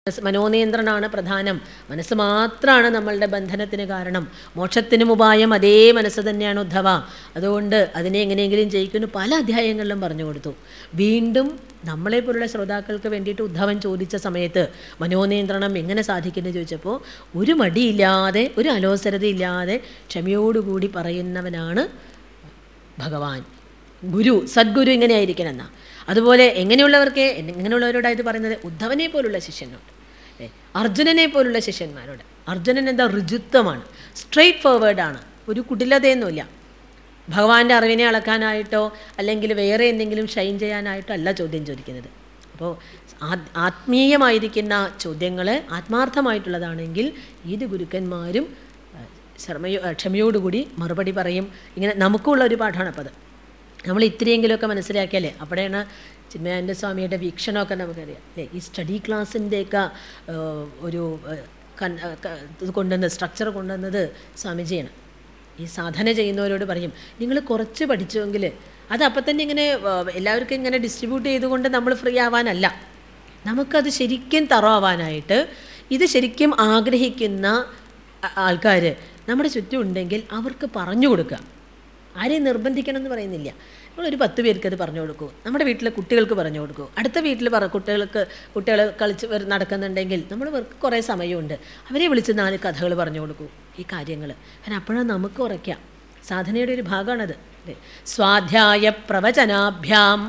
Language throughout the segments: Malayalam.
മനസ്സ് മനോനിയന്ത്രണമാണ് പ്രധാനം മനസ്സ് മാത്രമാണ് നമ്മളുടെ ബന്ധനത്തിന് കാരണം മോക്ഷത്തിനും ഉപായം അതേ മനസ്സ് തന്നെയാണ് ഉദ്ധവ അതുകൊണ്ട് അതിനെ എങ്ങനെയെങ്കിലും ജയിക്കുന്നു പല അധ്യായങ്ങളിലും പറഞ്ഞു കൊടുത്തു വീണ്ടും നമ്മളെപ്പോലുള്ള ശ്രോതാക്കൾക്ക് വേണ്ടിയിട്ട് ഉദ്ധവൻ ചോദിച്ച സമയത്ത് മനോനിയന്ത്രണം എങ്ങനെ സാധിക്കുന്നു ചോദിച്ചപ്പോൾ ഒരു മടിയില്ലാതെ ഒരു അലോസരതയില്ലാതെ ക്ഷമയോടുകൂടി പറയുന്നവനാണ് ഭഗവാൻ ഗുരു സദ്ഗുരു ഇങ്ങനെ ആയിരിക്കണം എന്നാ അതുപോലെ എങ്ങനെയുള്ളവർക്ക് എങ്ങനെയുള്ളവരോടാണ് ഇത് പറയുന്നത് ഉദ്ധവനെ പോലുള്ള ശിഷ്യനോട് ഏ, അർജുനനെ പോലുള്ള ശിഷ്യന്മാരോട് അർജുനൻ എന്താ ഋജുത്വമാണ് സ്ട്രെയിറ്റ് ഫോർവേഡാണ് ഒരു കുടിലതയൊന്നുമില്ല ഭഗവാന്റെ അറിവിനെ അളക്കാനായിട്ടോ അല്ലെങ്കിൽ വേറെ എന്തെങ്കിലും ഷൈൻ ചെയ്യാനായിട്ടോ അല്ല ചോദ്യം ചോദിക്കുന്നത് അപ്പോൾ ആ- ആത്മീയമായിരിക്കുന്ന ചോദ്യങ്ങൾ ആത്മാർത്ഥമായിട്ടുള്ളതാണെങ്കിൽ ഏത് ഗുരുക്കന്മാരും ആ, ശ്രമയോ ആ, ക്ഷമയോടുകൂടി മറുപടി പറയും ഇങ്ങനെ നമുക്കുള്ള ഒരു പാഠമാണ് അപ്പോൾ അത് നമ്മൾ ഇത്രയെങ്കിലുമൊക്കെ മനസ്സിലാക്കിയാലേ അവിടെയാണ് ചിന്മയാനന്ദ സ്വാമിയുടെ വീക്ഷണമൊക്കെ നമുക്കറിയാം അല്ലേ ഈ സ്റ്റഡി ക്ലാസ്സിൻ്റെയൊക്കെ ഒരു ആ, കൺ- ആ, ക- ഇത് കൊണ്ടുവന്നത് സ്ട്രക്ചർ കൊണ്ടുവന്നത് സ്വാമിജിയാണ് ഈ സാധന ചെയ്യുന്നവരോട് പറയും നിങ്ങൾ കുറച്ച് പഠിച്ചുവെങ്കിൽ അത് അപ്പം തന്നെ ഇങ്ങനെ ആ, എല്ലാവർക്കും ഇങ്ങനെ ഡിസ്ട്രിബ്യൂട്ട് ചെയ്തുകൊണ്ട് നമ്മൾ ഫ്രീ ആവാനല്ല നമുക്കത് ശരിക്കും തറവാവാനായിട്ട് ഇത് ശരിക്കും ആഗ്രഹിക്കുന്ന ആൾക്കാർ നമ്മുടെ ചുറ്റും ഉണ്ടെങ്കിൽ അവർക്ക് പറഞ്ഞു കൊടുക്കുക ആരെയും നിർബന്ധിക്കണം എന്ന് പറയുന്നില്ല നമ്മളൊരു പത്ത് പേർക്ക് അത് പറഞ്ഞു കൊടുക്കൂ നമ്മുടെ വീട്ടിലെ കുട്ടികൾക്ക് പറഞ്ഞു കൊടുക്കൂ അടുത്ത വീട്ടിൽ പറ കുട്ടികൾക്ക് കുട്ടികൾ കളിച്ച് വര- നടക്കുന്നുണ്ടെങ്കിൽ നമ്മൾ കുറേ സമയമുണ്ട് അവരെ വിളിച്ച് നാല് കഥകൾ പറഞ്ഞു കൊടുക്കൂ ഈ കാര്യങ്ങൾ കാരണം അപ്പോഴാണ് നമുക്ക് ഉറയ്ക്കാം സാധനയുടെ ഒരു ഭാഗമാണത് അല്ലേ? സ്വാധ്യായ പ്രവചനാഭ്യാം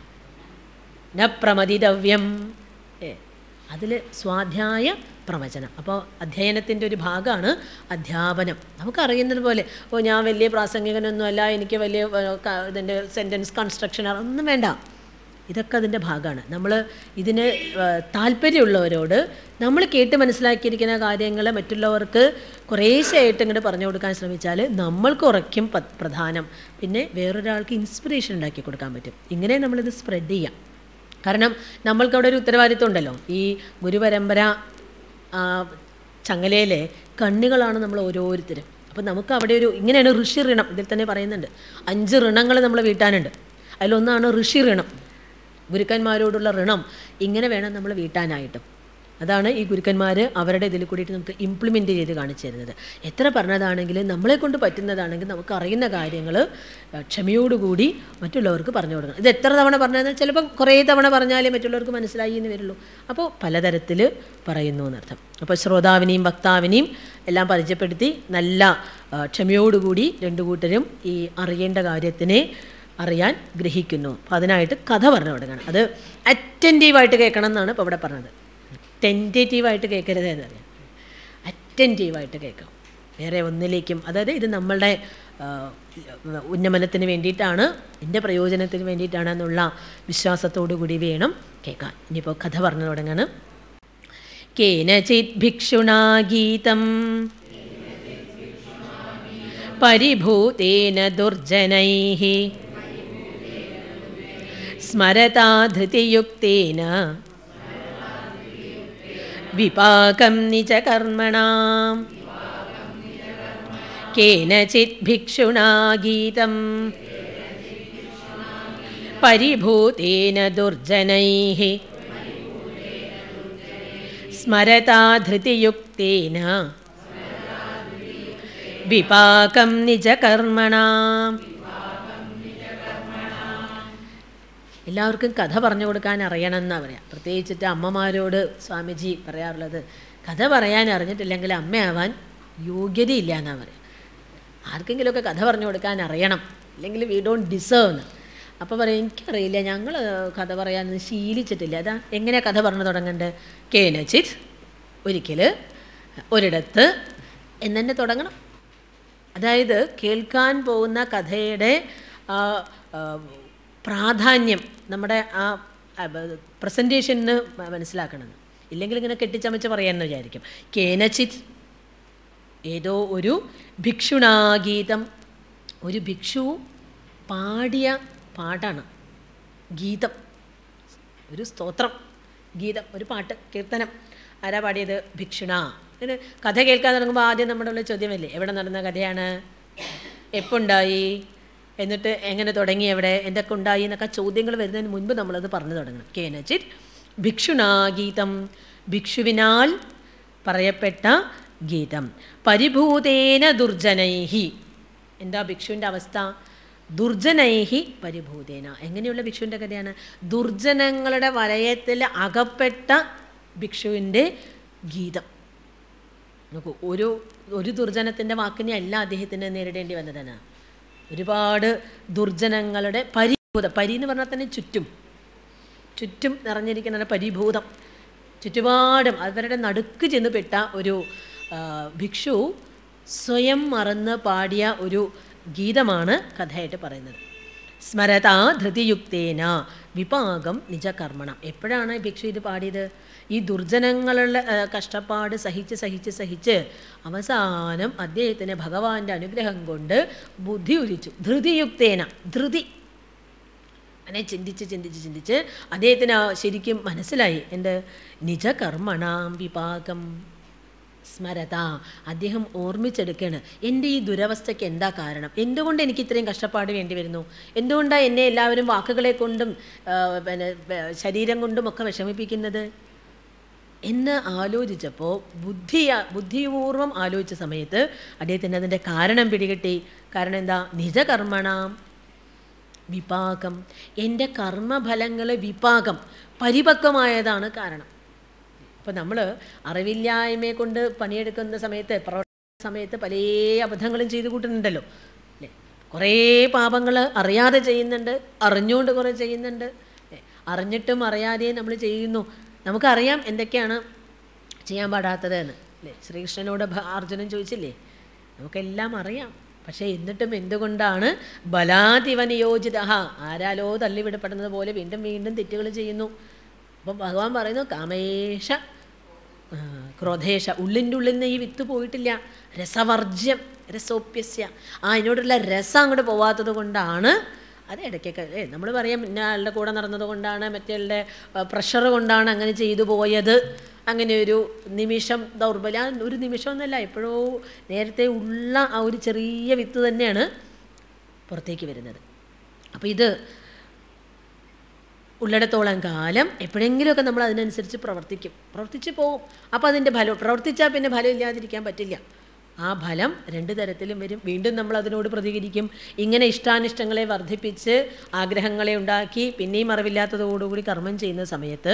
ന പ്രമതിതവ്യം ഏ അതിൽ സ്വാധ്യായ പ്രവചനം അപ്പോൾ അധ്യയനത്തിൻ്റെ ഒരു ഭാഗമാണ് അധ്യാപനം നമുക്കറിയുന്നത് പോലെ ഓ ഞാൻ വലിയ പ്രാസംഗികനൊന്നുമല്ല എനിക്ക് വലിയ ഏ, ക- ഇതിൻ്റെ സെൻറ്റൻസ് കൺസ്ട്രക്ഷൻ ഒന്നും വേണ്ട ഇതൊക്കെ അതിൻ്റെ ഭാഗമാണ് നമ്മൾ ഇതിന് ഏ, താല്പര്യമുള്ളവരോട് നമ്മൾ കേട്ട് മനസ്സിലാക്കിയിരിക്കുന്ന കാര്യങ്ങൾ മറ്റുള്ളവർക്ക് കുറേശ്ശായിട്ട് ഇങ്ങോട്ട് പറഞ്ഞു കൊടുക്കാൻ ശ്രമിച്ചാൽ നമ്മൾക്ക് ഉറയ്ക്കും പ- പ്രധാനം പിന്നെ വേറൊരാൾക്ക് ഇൻസ്പിറേഷൻ ഉണ്ടാക്കി കൊടുക്കാൻ പറ്റും ഇങ്ങനെ നമ്മളിത് സ്പ്രെഡ് ചെയ്യാം കാരണം നമ്മൾക്കവിടെ ഒരു ഉത്തരവാദിത്വം ഉണ്ടല്ലോ ഈ ഗുരുപരമ്പര ആ, ചങ്ങലയിലെ കണ്ണുകളാണ് നമ്മൾ ഓരോരുത്തരും അപ്പം നമുക്ക് അവിടെ ഒരു ഇങ്ങനെയാണ് ഋഷി ഋണം ഇതിൽ തന്നെ പറയുന്നുണ്ട് അഞ്ച് ഋണങ്ങൾ നമ്മൾ വീട്ടാനുണ്ട് അതിലൊന്നാണ് ഋഷി ഋണം ഗുരുക്കന്മാരോടുള്ള ഋണം ഇങ്ങനെ വേണം നമ്മൾ വീട്ടാനായിട്ടും അതാണ് ഈ ഗുരുക്കന്മാർ അവരുടെ ഇതിൽ കൂടിയിട്ട് നമുക്ക് ഇംപ്ലിമെൻ്റ് ചെയ്ത് കാണിച്ചു തരുന്നത് എത്ര പറഞ്ഞതാണെങ്കിലും നമ്മളെ കൊണ്ട് പറ്റുന്നതാണെങ്കിൽ നമുക്ക് അറിയുന്ന കാര്യങ്ങൾ ക്ഷമയോടുകൂടി മറ്റുള്ളവർക്ക് പറഞ്ഞു കൊടുക്കണം ഇത് എത്ര തവണ പറഞ്ഞതെന്ന് ചിലപ്പം കുറേ തവണ പറഞ്ഞാലേ മറ്റുള്ളവർക്ക് മനസ്സിലായി എന്ന് വരുള്ളൂ അപ്പോൾ പലതരത്തിൽ പറയുന്നു എന്നർത്ഥം അപ്പോൾ ശ്രോതാവിനെയും വക്താവിനെയും എല്ലാം പരിചയപ്പെടുത്തി നല്ല ആ, ക്ഷമയോടുകൂടി രണ്ടു കൂട്ടരും ഈ അറിയേണ്ട കാര്യത്തിനെ അറിയാൻ ഗ്രഹിക്കുന്നു അപ്പോൾ അതിനായിട്ട് കഥ പറഞ്ഞു കൊടുക്കണം അത് അറ്റൻറ്റീവായിട്ട് കേൾക്കണം എന്നാണ് ഇപ്പോൾ ഇവിടെ പറഞ്ഞത് ടെൻറ്റേറ്റീവായിട്ട് കേൾക്കരുത് എന്നറിയാം അറ്റൻറ്റീവായിട്ട് കേൾക്കാം വേറെ ഒന്നിലേക്കും അതായത് ഇത് നമ്മളുടെ ആ, ഉന്നമനത്തിന് വേണ്ടിയിട്ടാണ് എൻ്റെ പ്രയോജനത്തിന് വേണ്ടിയിട്ടാണ് എന്നുള്ള വിശ്വാസത്തോടു കൂടി വേണം കേൾക്കാൻ ഇനിയിപ്പോൾ കഥ പറഞ്ഞു തുടങ്ങാണ് കേനചിത് ഭിക്ഷുണാ ഗീതം പരിഭൂതേന ദുർജനൈः സ്മരതാ ധൃതിയുക്തേന വിപാകം നിജകർമ്മണാം കേനചിത് ഭിക്ഷുണാ ഗീതം പരിഭൂതേന ദുർജനൈः സ്മരതാ ധൃതിയുക്തേന വിപാകം നിജകർമ്മണാം എല്ലാവർക്കും കഥ പറഞ്ഞു കൊടുക്കാൻ അറിയണം എന്നാണ് പറയാം പ്രത്യേകിച്ചിട്ട് അമ്മമാരോട് സ്വാമിജി പറയാറുള്ളത് കഥ പറയാൻ അറിഞ്ഞിട്ടില്ലെങ്കിൽ അമ്മയാവാൻ യോഗ്യതയില്ല എന്നാണ് പറയാം ആർക്കെങ്കിലുമൊക്കെ കഥ പറഞ്ഞു കൊടുക്കാൻ അറിയണം അല്ലെങ്കിൽ വി ഡോണ്ട് ഡിസേർവ് എന്ന് അപ്പോൾ പറയും എനിക്കറിയില്ല ഞങ്ങൾ കഥ പറയാനൊന്നും ശീലിച്ചിട്ടില്ല അതാ എങ്ങനെയാണ് കഥ പറഞ്ഞു തുടങ്ങേണ്ടത് കേനച്ചിത് ഒരിക്കൽ ഒരിടത്ത് എന്നെ തുടങ്ങണം അതായത് കേൾക്കാൻ പോകുന്ന കഥയുടെ ആ, ആ, പ്രാധാന്യം നമ്മുടെ ആ പ്രസൻറ്റേഷന് മനസ്സിലാക്കണം ഇല്ലെങ്കിൽ ഇങ്ങനെ കെട്ടിച്ചമച്ച് പറയാമെന്ന് വിചാരിക്കും കേനച്ചിത് ഏതോ ഒരു ഭിക്ഷുണാഗീതം ഒരു ഭിക്ഷു പാടിയ പാട്ടാണ് ഗീതം ഒരു സ്തോത്രം ഗീതം ഒരു പാട്ട് കീർത്തനം ആരാ പാടിയത് ഭിക്ഷുണ ഇത് കഥ കേൾക്കാൻ തുടങ്ങുമ്പോൾ ആദ്യം നമ്മുടെ ഉള്ള ചോദ്യമല്ലേ എവിടെ നടന്ന കഥയാണ് എപ്പോൾ ഉണ്ടായി എന്നിട്ട് എങ്ങനെ തുടങ്ങി എവിടെ എന്തൊക്കെ ഉണ്ടായി എന്നൊക്കെ ചോദ്യങ്ങൾ വരുന്നതിന് മുൻപ് നമ്മളത് പറഞ്ഞു തുടങ്ങണം കേനച്ചിത് ഭിക്ഷുണാഗീതം ഭിക്ഷുവിനാൽ പറയപ്പെട്ട ഗീതം പരിഭൂതേന ദുർജനൈഹി എന്താ ഭിക്ഷുവിൻ്റെ അവസ്ഥ ദുർജനൈഹി പരിഭൂതേന എങ്ങനെയുള്ള ഭിക്ഷുവിൻ്റെ കഥയാണ് ദുർജനങ്ങളുടെ വലയത്തിൽ അകപ്പെട്ട ഭിക്ഷുവിൻ്റെ ഗീതം നോക്കൂ ഒരു ഒരു ദുർജനത്തിൻ്റെ വാക്കിനെ അല്ല അദ്ദേഹത്തിന് നേരിടേണ്ടി വന്നതാണ് ഒരുപാട് ദുർജനങ്ങളുടെ പരിഭൂതം പരി എന്ന് പറഞ്ഞാൽ തന്നെ ചുറ്റും ചുറ്റും നിറഞ്ഞിരിക്കുന്ന പരിഭൂതം ചുറ്റുപാടും അവരുടെ നടുക്ക് ചെന്ന് പെട്ട ഒരു ആ, ഭിക്ഷു സ്വയം മറന്ന് പാടിയ ഒരു ഗീതമാണ് കഥയായിട്ട് പറയുന്നത് സ്മരതാ ധൃതിയുക്തേന വിപാകം നിജകർമ്മണം എപ്പോഴാണ് ഈ ഭിക്ഷു ഇത് പാടിയത് ഈ ദുർജനങ്ങളുടെ ആ, കഷ്ടപ്പാട് സഹിച്ച് സഹിച്ച് സഹിച്ച് അവസാനം അദ്ദേഹത്തിന് ഭഗവാന്റെ അനുഗ്രഹം കൊണ്ട് ബുദ്ധി ഉരിച്ചു ധൃതിയുക്തേന ധൃതി അങ്ങനെ ചിന്തിച്ച് ചിന്തിച്ച് ചിന്തിച്ച് അദ്ദേഹത്തിന് ആ ശരിക്കും മനസ്സിലായി എൻ്റെ നിജകർമ്മണാം വിപാകം സ്മരത അദ്ദേഹം ഓർമ്മിച്ചെടുക്കുകയാണ് എൻ്റെ ഈ ദുരവസ്ഥയ്ക്ക് എന്താ കാരണം എന്തുകൊണ്ട് എനിക്ക് ഇത്രയും കഷ്ടപ്പാട് വേണ്ടി വരുന്നു എന്തുകൊണ്ടാണ് എന്നെ എല്ലാവരും വാക്കുകളെ കൊണ്ടും ആ, പിന്നെ ബ- ശരീരം കൊണ്ടും ഒക്കെ വിഷമിപ്പിക്കുന്നത് എന്ന് ആലോചിച്ചപ്പോൾ ബുദ്ധി ബുദ്ധിപൂർവം ആലോചിച്ച സമയത്ത് അദ്ദേഹത്തിന് അതിൻ്റെ കാരണം പിടികിട്ടി കാരണം എന്താ നിജകർമ്മണാം വിപാകം എൻ്റെ കർമ്മഫലങ്ങൾ വിപാകം പരിപക്വമായതാണ് കാരണം അപ്പോൾ നമ്മൾ അറിവില്ലായ്മയെ കൊണ്ട് പണിയെടുക്കുന്ന സമയത്ത് പ്രവർത്തന സമയത്ത് പല അബദ്ധങ്ങളും ചെയ്തു കൂട്ടുന്നുണ്ടല്ലോ അല്ലേ കുറേ പാപങ്ങൾ അറിയാതെ ചെയ്യുന്നുണ്ട് അറിഞ്ഞുകൊണ്ട് കുറേ ചെയ്യുന്നുണ്ട് അല്ലേ? അറിഞ്ഞിട്ടും അറിയാതെയും നമ്മൾ ചെയ്യുന്നു നമുക്കറിയാം എന്തൊക്കെയാണ് ചെയ്യാൻ പാടാത്തത് എന്ന് അല്ലേ ശ്രീകൃഷ്ണനോട് ഭ- അർജുനൻ ചോദിച്ചില്ലേ നമുക്കെല്ലാം അറിയാം പക്ഷേ എന്നിട്ടും എന്തുകൊണ്ടാണ് ബലാതിവ നിയോജിത ആരാലോ തള്ളിവിടപ്പെടുന്നത് പോലെ വീണ്ടും വീണ്ടും തെറ്റുകൾ ചെയ്യുന്നു അപ്പം ഭഗവാൻ പറയുന്നു കാമേഷ ആ, ക്രോധേഷ ഉള്ളിൻ്റെ ഉള്ളിൽ നിന്ന് ഈ വിത്ത് പോയിട്ടില്ല രസവർജ്യം രസോപ്യസ്യ ആ അതിനോടുള്ള രസം അങ്ങോട്ട് പോവാത്തത് കൊണ്ടാണ് അത് ഇടയ്ക്കൊക്കെ ഏ നമ്മൾ പറയാം ഇന്ന ആളുടെ കൂടെ നടന്നത് കൊണ്ടാണ് മറ്റേ പ്രഷർ കൊണ്ടാണ് അങ്ങനെ ചെയ്തു പോയത് അങ്ങനെ ഒരു നിമിഷം ദൗർബല്യം ആ ഒരു നിമിഷമൊന്നുമല്ല എപ്പോഴോ നേരത്തെ ഉള്ള ആ ഒരു ചെറിയ വിത്ത് തന്നെയാണ് പുറത്തേക്ക് വരുന്നത് അപ്പോൾ ഇത് ഉള്ളിടത്തോളം കാലം എപ്പോഴെങ്കിലുമൊക്കെ നമ്മൾ അതിനനുസരിച്ച് പ്രവർത്തിക്കും പ്രവർത്തിച്ച് പോവും അപ്പോൾ അതിൻ്റെ ഫലം പ്രവർത്തിച്ചാൽ പിന്നെ ഫലം ഇല്ലാതിരിക്കാൻ പറ്റില്ല ആ ഫലം രണ്ട് തരത്തിലും വരും വീണ്ടും നമ്മൾ അതിനോട് പ്രതികരിക്കും ഇങ്ങനെ ഇഷ്ടാനിഷ്ടങ്ങളെ വർദ്ധിപ്പിച്ച് ആഗ്രഹങ്ങളെ ഉണ്ടാക്കി പിന്നെയും അറിവില്ലാത്തതോടുകൂടി കർമ്മം ചെയ്യുന്ന സമയത്ത്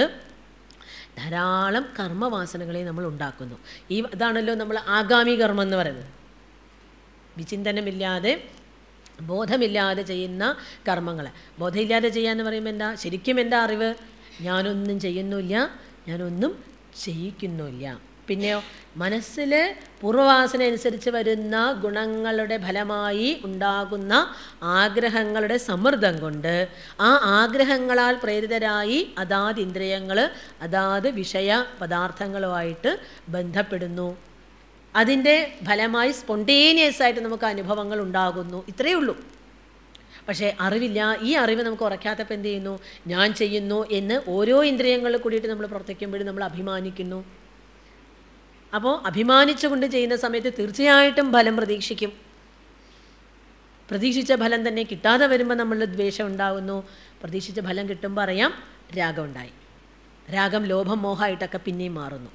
ധാരാളം കർമ്മവാസനകളെ നമ്മൾ ഉണ്ടാക്കുന്നു ഈ ഇതാണല്ലോ നമ്മൾ ആഗാമി കർമ്മം എന്ന് പറയുന്നത് വിചിന്തനമില്ലാതെ ബോധമില്ലാതെ ചെയ്യുന്ന കർമ്മങ്ങൾ ബോധമില്ലാതെ ചെയ്യാന്ന് പറയുമ്പോൾ എന്താ ശരിക്കും എന്താ അറിവ് ഞാനൊന്നും ചെയ്യുന്നില്ല ഞാനൊന്നും ചെയ്യിക്കുന്നില്ല പിന്നെയോ മനസ്സിൽ പൂർവ്വവാസന അനുസരിച്ച് വരുന്ന ഗുണങ്ങളുടെ ഫലമായി ഉണ്ടാകുന്ന ആഗ്രഹങ്ങളുടെ സമ്മർദ്ദം കൊണ്ട് ആ ആഗ്രഹങ്ങളാൽ പ്രേരിതരായി അതാത് ഇന്ദ്രിയങ്ങൾ അതാത് വിഷയ പദാർത്ഥങ്ങളുമായിട്ട് ബന്ധപ്പെടുന്നു അതിൻ്റെ ഫലമായി സ്പോണ്ടേനിയസ് ആയിട്ട് നമുക്ക് അനുഭവങ്ങൾ ഉണ്ടാകുന്നു ഇത്രയേ ഉള്ളൂ പക്ഷേ അറിവില്ല ഈ അറിവ് നമുക്ക് ഉറക്കാത്തപ്പോൾ എന്ത് ചെയ്യുന്നു ഞാൻ ചെയ്യുന്നു എന്ന് ഓരോ ഇന്ദ്രിയങ്ങളിൽ കൂടിയിട്ട് നമ്മൾ പ്രവർത്തിക്കുമ്പോഴും നമ്മൾ അഭിമാനിക്കുന്നു അപ്പോൾ അഭിമാനിച്ചുകൊണ്ട് ചെയ്യുന്ന സമയത്ത് തീർച്ചയായിട്ടും ഫലം പ്രതീക്ഷിക്കും പ്രതീക്ഷിച്ച ഫലം തന്നെ കിട്ടാതെ വരുമ്പോൾ നമ്മളിൽ ദ്വേഷം ഉണ്ടാകുന്നു പ്രതീക്ഷിച്ച ഫലം കിട്ടുമ്പോൾ അറിയാം രാഗം ഉണ്ടായി രാഗം ലോഭം മോഹമായിട്ടൊക്കെ പിന്നെയും മാറുന്നു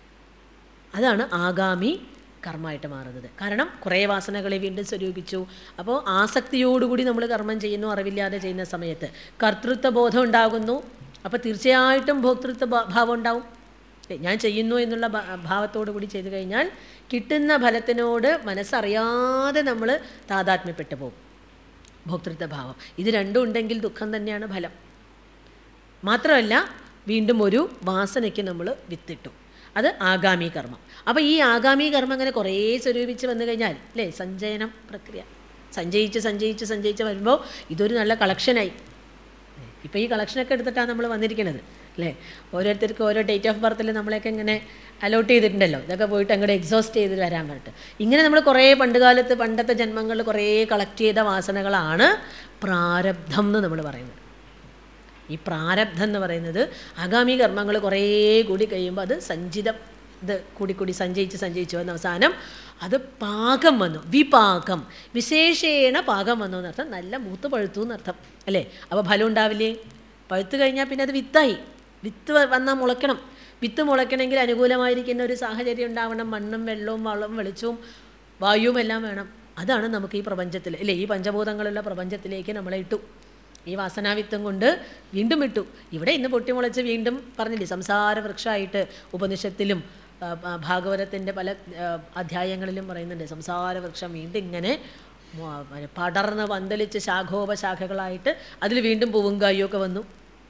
അതാണ് ആഗാമി കർമ്മമായിട്ട് മാറുന്നത് കാരണം കുറേ വാസനകളെ വീണ്ടും സ്വരൂപിച്ചു അപ്പോൾ ആസക്തിയോടുകൂടി നമ്മൾ കർമ്മം ചെയ്യുന്നു അറിവില്ലാതെ ചെയ്യുന്ന സമയത്ത് കർത്തൃത്വ ബോധം ഉണ്ടാകുന്നു അപ്പോൾ തീർച്ചയായിട്ടും ഭോക്തൃത്വ ഭാ- ഭാവം ഉണ്ടാവും ഏ, ഞാൻ ചെയ്യുന്നു എന്നുള്ള ഭാ- ഭാവത്തോടു കൂടി ചെയ്തു കഴിഞ്ഞാൽ കിട്ടുന്ന ഫലത്തിനോട് മനസ്സറിയാതെ നമ്മൾ താതാത്മ്യപ്പെട്ടു പോകും ഭോക്തൃത്വ ഭാവം ഇത് രണ്ടും ഉണ്ടെങ്കിൽ ദുഃഖം തന്നെയാണ് ഫലം മാത്രമല്ല വീണ്ടും ഒരു വാസനയ്ക്ക് നമ്മൾ വിത്തിട്ടു അത് ആഗാമി കർമ്മം അപ്പോൾ ഈ ആഗാമി കർമ്മം അങ്ങനെ കുറേ സ്വരൂപിച്ച് വന്നു കഴിഞ്ഞാൽ അല്ലേ സഞ്ചയനം പ്രക്രിയ സഞ്ചയിച്ച് സഞ്ചയിച്ച് സഞ്ചയിച്ച് വരുമ്പോൾ ഇതൊരു നല്ല കളക്ഷനായി ഇപ്പോൾ ഈ കളക്ഷനൊക്കെ എടുത്തിട്ടാണ് നമ്മൾ വന്നിരിക്കുന്നത് അല്ലേ ഓരോരുത്തർക്കും ഓരോ ഡേറ്റ് ഓഫ് ബർത്തിൽ നമ്മളെയൊക്കെ ഇങ്ങനെ അലോട്ട് ചെയ്തിട്ടുണ്ടല്ലോ ഇതൊക്കെ പോയിട്ട് അങ്ങോട്ട് എക്സോസ്റ്റ് ചെയ്ത് വരാൻ പറഞ്ഞിട്ട് ഇങ്ങനെ നമ്മൾ കുറേ പണ്ടുകാലത്ത് പണ്ടത്തെ ജന്മങ്ങളിൽ കുറേ കളക്ട് ചെയ്ത വാസനകളാണ് പ്രാരബ്ധം എന്ന് നമ്മൾ പറയുന്നത് ഈ പ്രാരബ്ധം എന്ന് പറയുന്നത് ആഗാമി കർമ്മങ്ങൾ കുറേ കൂടി കഴിയുമ്പോൾ അത് സഞ്ചിതം ഇത് കൂടി കൂടി സഞ്ചയിച്ച് സഞ്ചയിച്ച് വന്ന അവസാനം അത് പാകം വന്നു വിപാകം വിശേഷേണ പാകം വന്നു എന്നർത്ഥം നല്ല മൂത്ത് പഴുത്തു എന്നർത്ഥം അല്ലേ അപ്പോൾ ഫലം ഉണ്ടാവില്ലേ പഴുത്ത് കഴിഞ്ഞാൽ പിന്നെ അത് വിത്തായി വിത്ത് വന്നാൽ മുളയ്ക്കണം വിത്ത് മുളയ്ക്കണമെങ്കിൽ അനുകൂലമായിരിക്കുന്ന ഒരു സാഹചര്യം ഉണ്ടാവണം മണ്ണും വെള്ളവും വളം വെളിച്ചവും വായുവും എല്ലാം വേണം അതാണ് നമുക്ക് ഈ പ്രപഞ്ചത്തിൽ അല്ലേ ഈ പഞ്ചഭൂതങ്ങളുള്ള പ്രപഞ്ചത്തിലേക്ക് നമ്മളെ ഇട്ടു ഈ വാസനാവിത്തം കൊണ്ട് വീണ്ടും ഇട്ടു ഇവിടെ ഇന്ന് പൊട്ടിമുളച്ച് വീണ്ടും പറഞ്ഞില്ലേ സംസാര വൃക്ഷമായിട്ട് ഉപനിഷത്തിലും ആ, ആ, ഭാഗവതത്തിൻ്റെ പല ആ, അധ്യായങ്ങളിലും പറയുന്നുണ്ട് സംസാര വൃക്ഷം വീണ്ടും ഇങ്ങനെ മ- പിന്നെ പടർന്ന് പന്തലിച്ച് ശാഖോപശാഖകളായിട്ട് അതിൽ വീണ്ടും പൂവും കായും ഒക്കെ വന്നു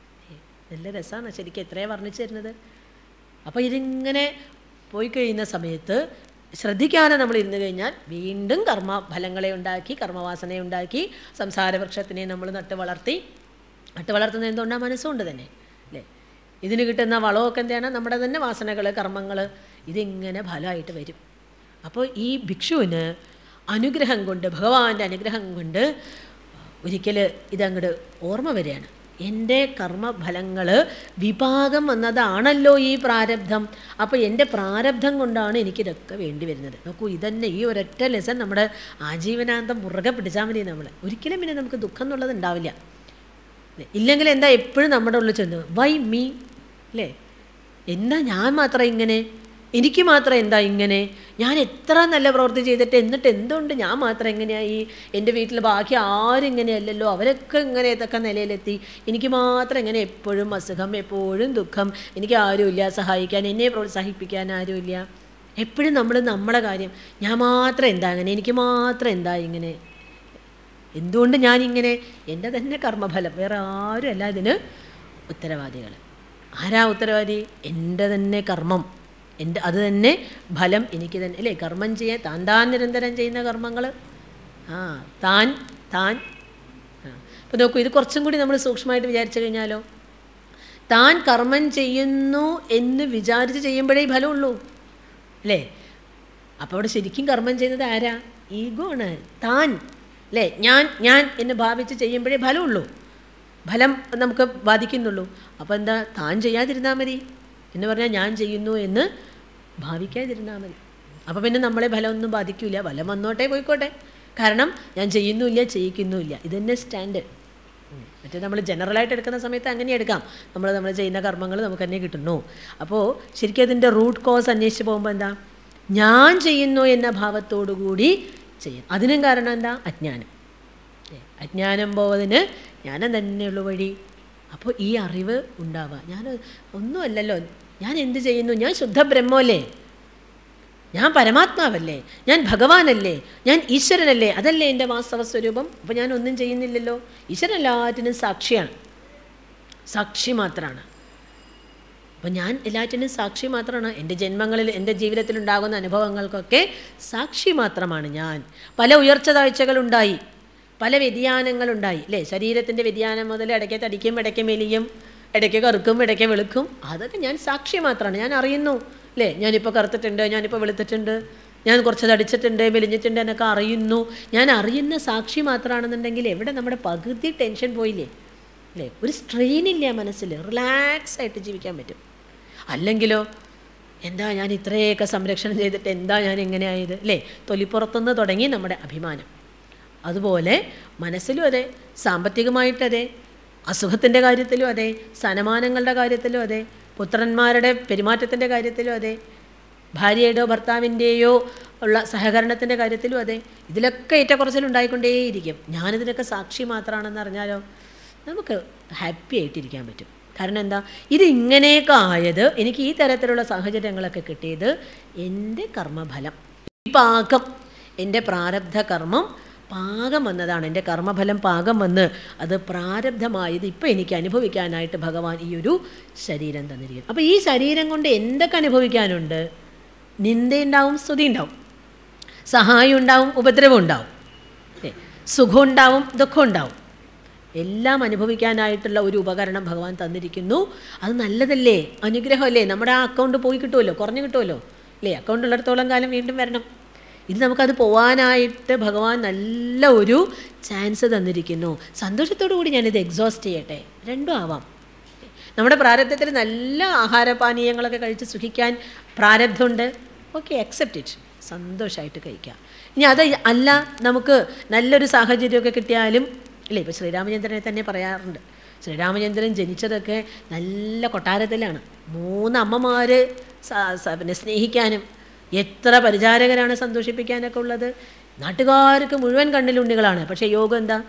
നല്ല രസമാണ് ശരിക്കും എത്രയാണ് വർണ്ണിച്ചു തരുന്നത് അപ്പോൾ ഇതിങ്ങനെ പോയി കഴിയുന്ന സമയത്ത് ശ്രദ്ധിക്കാതെ നമ്മൾ ഇരുന്ന് കഴിഞ്ഞാൽ വീണ്ടും കർമ്മ ഫലങ്ങളെ ഉണ്ടാക്കി കർമ്മവാസനയെ ഉണ്ടാക്കി സംസാര വൃക്ഷത്തിനെ നമ്മൾ നട്ട് വളർത്തി നട്ട് വളർത്തുന്നത് എന്തുകൊണ്ടാണ് മനസ്സുകൊണ്ട് തന്നെ അല്ലേ ഇതിന് കിട്ടുന്ന വളമൊക്കെ എന്താണ് നമ്മുടെ തന്നെ വാസനകൾ കർമ്മങ്ങൾ ഇതിങ്ങനെ ഫലമായിട്ട് വരും അപ്പോൾ ഈ ഭിക്ഷുവിന് അനുഗ്രഹം കൊണ്ട് ഭഗവാന്റെ അനുഗ്രഹം കൊണ്ട് ഒരിക്കൽ ഇതങ്ങോട്ട് ഓർമ്മ വരികയാണ് എൻ്റെ കർമ്മഫലങ്ങൾ വിഭാഗം വന്നതാണല്ലോ ഈ പ്രാരബ്ധം അപ്പോൾ എൻ്റെ പ്രാരബ്ധം കൊണ്ടാണ് എനിക്കിതൊക്കെ വേണ്ടി വരുന്നത് നോക്കൂ ഇതന്നെ ഈ ഒരൊറ്റ ലെസൺ നമ്മുടെ ആജീവനാന്തം മുറുകെ പിടിച്ചാൽ മതി നമ്മൾ ഒരിക്കലും പിന്നെ നമുക്ക് ദുഃഖം എന്നുള്ളത് ഉണ്ടാവില്ല ഇല്ലെങ്കിൽ എന്താ എപ്പോഴും നമ്മുടെ ഉള്ളിൽ ചെന്ന് വൈ മീ അല്ലേ എന്താ ഞാൻ മാത്രം ഇങ്ങനെ എനിക്ക് മാത്രം എന്താ ഇങ്ങനെ ഞാൻ എത്ര നല്ല പ്രവൃത്തി ചെയ്തിട്ട് എന്നിട്ട് എന്തുകൊണ്ട് ഞാൻ മാത്രം എങ്ങനെയായി എൻ്റെ വീട്ടിൽ ബാക്കി ആരും ഇങ്ങനെയല്ലല്ലോ അവരൊക്കെ ഇങ്ങനെ ഏതൊക്കെ നിലയിലെത്തി എനിക്ക് മാത്രം ഇങ്ങനെ എപ്പോഴും അസുഖം എപ്പോഴും ദുഃഖം എനിക്ക് ആരുമില്ല സഹായിക്കാൻ എന്നെ പ്രോത്സാഹിപ്പിക്കാൻ ആരുമില്ല എപ്പോഴും നമ്മൾ നമ്മുടെ കാര്യം ഞാൻ മാത്രം എന്താ അങ്ങനെ എനിക്ക് മാത്രം എന്താ ഇങ്ങനെ എന്തുകൊണ്ട് ഞാനിങ്ങനെ എൻ്റെ തന്നെ കർമ്മഫലം വേറെ ആരും അല്ല ഇതിന് ഉത്തരവാദികൾ ആരാ ഉത്തരവാദി എൻ്റെ തന്നെ കർമ്മം എൻ്റെ അത് തന്നെ ഫലം എനിക്ക് തന്നെ അല്ലേ കർമ്മം ചെയ്യാൻ താൻ താൻ നിരന്തരം ചെയ്യുന്ന കർമ്മങ്ങൾ ആ താൻ താൻ ആ അപ്പോൾ നോക്കൂ ഇത് കുറച്ചും കൂടി നമ്മൾ സൂക്ഷ്മമായിട്ട് വിചാരിച്ചു കഴിഞ്ഞാലോ താൻ കർമ്മം ചെയ്യുന്നു എന്ന് വിചാരിച്ച് ചെയ്യുമ്പോഴേ ഈ ഫലമുള്ളൂ അല്ലേ അപ്പോൾ അവിടെ ശരിക്കും കർമ്മം ചെയ്യുന്നത് ആരാ ഈഗോ ആണ് താൻ അല്ലേ ഞാൻ ഞാൻ എന്ന് ഭാവിച്ച് ചെയ്യുമ്പോഴേ ഫലമുള്ളൂ ഫലം നമുക്ക് ബാധിക്കുന്നുള്ളൂ അപ്പോൾ എന്താ താൻ ചെയ്യാതിരുന്നാൽ മതി എന്ന് പറഞ്ഞാൽ ഞാൻ ചെയ്യുന്നു എന്ന് ഭാവിക്കാതിരുന്നാൽ മതി അപ്പോൾ പിന്നെ നമ്മളെ ഫലമൊന്നും ബാധിക്കില്ല ഫലം വന്നോട്ടെ പോയിക്കോട്ടെ കാരണം ഞാൻ ചെയ്യുന്നുമില്ല ചെയ്യിക്കുന്നുമില്ല ഇതന്നെ സ്റ്റാൻഡേർഡ് മറ്റേ നമ്മൾ ജനറലായിട്ട് എടുക്കുന്ന സമയത്ത് അങ്ങനെ എടുക്കാം നമ്മൾ നമ്മൾ ചെയ്യുന്ന കർമ്മങ്ങൾ നമുക്ക് തന്നെ കിട്ടുന്നു അപ്പോൾ ശരിക്കും അതിൻ്റെ റൂട്ട് കോസ് അന്വേഷിച്ച് പോകുമ്പോൾ എന്താ ഞാൻ ചെയ്യുന്നു എന്ന ഭാവത്തോടു കൂടി ചെയ്യും അതിനും കാരണം എന്താ അജ്ഞാനം ഏ, അജ്ഞാനം പോവതിന് ജ്ഞാനം തന്നെയുള്ള വഴി അപ്പോൾ ഈ അറിവ് ഉണ്ടാവുക ഞാൻ ഒന്നുമല്ലല്ലോ ഞാൻ എന്ത് ചെയ്യുന്നു ഞാൻ ശുദ്ധ ബ്രഹ്മമല്ലേ ഞാൻ പരമാത്മാവല്ലേ ഞാൻ ഭഗവാനല്ലേ ഞാൻ ഈശ്വരനല്ലേ അതല്ലേ എൻ്റെ വാസ്തവ സ്വരൂപം അപ്പോൾ ഞാൻ ഒന്നും ചെയ്യുന്നില്ലല്ലോ ഈശ്വരൻ എല്ലാറ്റിനും സാക്ഷിയാണ് സാക്ഷി മാത്രമാണ് അപ്പോൾ ഞാൻ എല്ലാറ്റിനും സാക്ഷി മാത്രമാണ് എൻ്റെ ജന്മങ്ങളിൽ എൻ്റെ ജീവിതത്തിലുണ്ടാകുന്ന അനുഭവങ്ങൾക്കൊക്കെ സാക്ഷി മാത്രമാണ് ഞാൻ പല ഉയർച്ച താഴ്ചകളുണ്ടായി പല വ്യതിയാനങ്ങളുണ്ടായി അല്ലേ ശരീരത്തിൻ്റെ വ്യതിയാനം മുതൽ ഇടയ്ക്ക് തടിക്കും ഇടയ്ക്ക് മെലിയും ഇടയ്ക്ക് കറുക്കും ഇടയ്ക്ക് വെളുക്കും അതൊക്കെ ഞാൻ സാക്ഷി മാത്രമാണ് ഞാൻ അറിയുന്നു അല്ലേ ഞാനിപ്പോൾ കറുത്തിട്ടുണ്ട് ഞാനിപ്പോൾ വെളുത്തിട്ടുണ്ട് ഞാൻ കുറച്ച് തടിച്ചിട്ടുണ്ട് മെലിഞ്ഞിട്ടുണ്ട് എന്നൊക്കെ അറിയുന്നു ഞാൻ അറിയുന്ന സാക്ഷി മാത്രമാണെന്നുണ്ടെങ്കിൽ എവിടെ നമ്മുടെ പകുതി ടെൻഷൻ പോയില്ലേ അല്ലേ ഒരു സ്ട്രെയിനില്ല മനസ്സിൽ റിലാക്സ് ആയിട്ട് ജീവിക്കാൻ പറ്റും അല്ലെങ്കിലോ എന്താ ഞാൻ ഇത്രയൊക്കെ സംരക്ഷണം ചെയ്തിട്ട് എന്താ ഞാൻ ഇങ്ങനെ ആയത് അല്ലേ തൊലിപ്പുറത്തുനിന്ന് തുടങ്ങി നമ്മുടെ അഭിമാനം അതുപോലെ മനസ്സിലും അതെ സാമ്പത്തികമായിട്ടതെ അസുഖത്തിൻ്റെ കാര്യത്തിലും അതെ സ്ഥാനമാനങ്ങളുടെ കാര്യത്തിലും അതെ പുത്രന്മാരുടെ പെരുമാറ്റത്തിൻ്റെ കാര്യത്തിലും അതെ ഭാര്യയുടെയോ ഭർത്താവിൻ്റെയോ ഉള്ള സഹകരണത്തിൻ്റെ കാര്യത്തിലും അതെ ഇതിലൊക്കെ ഏറ്റക്കുറച്ചിലുണ്ടായിക്കൊണ്ടേയിരിക്കും ഞാനിതിനൊക്കെ സാക്ഷി മാത്രമാണെന്ന് അറിഞ്ഞാലോ നമുക്ക് ഹാപ്പി ആയിട്ടിരിക്കാൻ പറ്റും കാരണം എന്താ ഇത് ഇങ്ങനെയൊക്കെ ആയത് എനിക്ക് ഈ തരത്തിലുള്ള സാഹചര്യങ്ങളൊക്കെ കിട്ടിയത് എൻ്റെ കർമ്മഫലം ഈ പാകം എൻ്റെ പ്രാരബ്ധ കർമ്മം പാകം വന്നതാണ് എൻ്റെ കർമ്മഫലം പാകം വന്ന് അത് പ്രാരബ്ധമായത് ഇപ്പം എനിക്ക് അനുഭവിക്കാനായിട്ട് ഭഗവാൻ ഈ ഒരു ശരീരം തന്നിരിക്കുന്നു അപ്പോൾ ഈ ശരീരം കൊണ്ട് എന്തൊക്കെ അനുഭവിക്കാനുണ്ട് നിന്ദയുണ്ടാവും സ്തുതി ഉണ്ടാവും സഹായം ഉണ്ടാവും ഉപദ്രവം ഉണ്ടാവും അല്ലേ സുഖം ഉണ്ടാവും ദുഃഖം ഉണ്ടാവും എല്ലാം അനുഭവിക്കാനായിട്ടുള്ള ഒരു ഉപകരണം ഭഗവാൻ തന്നിരിക്കുന്നു അത് നല്ലതല്ലേ അനുഗ്രഹമല്ലേ നമ്മുടെ ആ അക്കൗണ്ട് പോയി കിട്ടുമല്ലോ കുറഞ്ഞു കിട്ടുമല്ലോ അല്ലേ അക്കൗണ്ട് ഉള്ളിടത്തോളം കാലം വീണ്ടും വരണം ഇത് നമുക്കത് പോവാനായിട്ട് ഭഗവാൻ നല്ല ഒരു ചാൻസ് തന്നിരിക്കുന്നു സന്തോഷത്തോടു കൂടി ഞാനിത് എക്സോസ്റ്റ് ചെയ്യട്ടെ രണ്ടും ആവാം നമ്മുടെ പ്രാരബ്ധത്തിൽ നല്ല ആഹാരപാനീയങ്ങളൊക്കെ കഴിച്ച് സുഖിക്കാൻ പ്രാരബ്ധമുണ്ട് ഓക്കെ അക്സെപ്റ്റ് ഇറ്റ് സന്തോഷമായിട്ട് കഴിക്കാം ഇനി അത് അല്ല നമുക്ക് നല്ലൊരു സാഹചര്യമൊക്കെ കിട്ടിയാലും ഇല്ലേ ഇപ്പോൾ ശ്രീരാമചന്ദ്രനെ തന്നെ പറയാറുണ്ട് ശ്രീരാമചന്ദ്രൻ ജനിച്ചതൊക്കെ നല്ല കൊട്ടാരത്തിലാണ് മൂന്ന് അമ്മമാർ പിന്നെ സ്നേഹിക്കാനും എത്ര പരിചാരകരാണ് സന്തോഷിപ്പിക്കാനൊക്കെ ഉള്ളത് നാട്ടുകാർക്ക് മുഴുവൻ കണ്ണിലുണ്ണികളാണ് പക്ഷേ യോഗം എന്താ